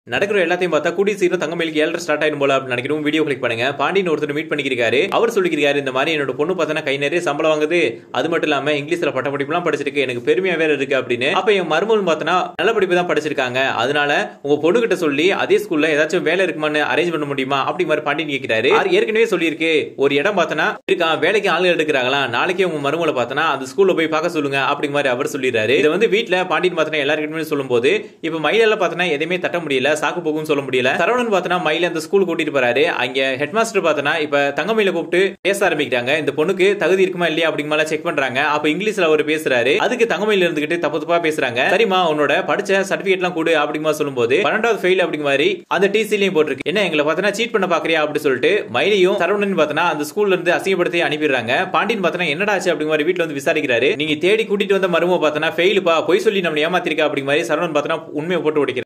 நடக்கிற எல்லாத்தையும் பார்த்தா கூடிய சீக்கிரம் தங்கமேலுக்கு ஏழரை ஸ்டார்ட் ஆயிடும் போல அப்படின்னு நினைக்கிறோம் வீடியோ கிளிக் பண்ணுங்க பாண்டியன் ஒருத்தர் மீட் பண்ணிக்கிறாரு அவர் சொல்லிக்கிறாரு இந்த மாதிரி என்னோட பொண்ணு பார்த்தா கை நிறைய சம்பளம் வாங்குது அது மட்டும் இல்லாம இங்கிலீஷ்ல பட்ட படிப்புலாம் படிச்சிருக்கு எனக்கு பெருமையா வேற இருக்கு அப்படின்னு அப்ப என் மருமகன் பார்த்தனா நல்ல படிப்பு தான் படிச்சிருக்காங்க அதனால உங்க பொண்ணு கிட்ட சொல்லி அதே ஸ்கூல்ல ஏதாச்சும் வேலை இருக்குமான்னு அரேஞ்ச் பண்ண முடியுமா அப்படி மாதிரி பாண்டியன் கேட்கிறாரு அவர் ஏற்கனவே சொல்லியிருக்கு ஒரு இடம் பார்த்தனா இருக்கான் வேலைக்கு ஆளு எடுக்கிறாங்களா நாளைக்கே உங்க மருமகளை பார்த்தனா அந்த ஸ்கூல்ல போய் பார்க்க சொல்லுங்க அப்படிங்க மாதிரி அவர் சொல்லிடுறாரு இதை வந்து வீட்டுல பாண்டியன் பார்த்தனா எல்லாருக்கிட்டுமே சொல்லும்போது இப்ப மயிலெல்லாம் பார்த்தனா எதையுமே தட்ட முடியல சாக்கு போகும் சொல்ல முடியல சரவணன் பார்த்தனா மயில அந்த ஸ்கூல் கூட்டிட்டு போறாரு அங்க ஹெட் மாஸ்டர் பார்த்தனா இப்ப தங்கமயில கூப்பிட்டு பேச ஆரம்பிக்கிறாங்க இந்த பொண்ணுக்கு தகுதி இருக்குமா இல்லையா அப்படிங்க மாதிரி செக் பண்றாங்க அப்ப இங்கிலீஷ்ல அவர் பேசுறாரு அதுக்கு தங்கமயில இருந்துகிட்டு தப்பு தப்பா பேசுறாங்க சரிமா உன்னோட படிச்ச சர்டிபிகேட் எல்லாம் கொடு அப்படிங்க சொல்லும்போது பன்னெண்டாவது ஃபெயில் அப்படிங்க மாதிரி அந்த டிசிலையும் போட்டிருக்கு என்ன எங்களை பார்த்தனா சீட் பண்ண பாக்குறியா அப்படி சொல்லிட்டு மயிலையும் சரவணன் பார்த்தனா அந்த ஸ்கூல்ல இருந்து அசிங்கப்படுத்தி அனுப்பிடுறாங்க பாண்டியன் பார்த்தனா என்னடா ஆச்சு அப்படிங்க மாதிரி வீட்டுல வந்து விசாரிக்கிறாரு நீங்க தேடி கூட்டிட்டு வந்த மருமக பார்த்தனா ஃபெயிலுப்பா பொய் சொல்லி நம்ம ஏமாத்திருக்கா அப்படிங்க மாதிரி சரவணன் பார்த்தனா உண்மையை போட்டு உடைக்கிறார்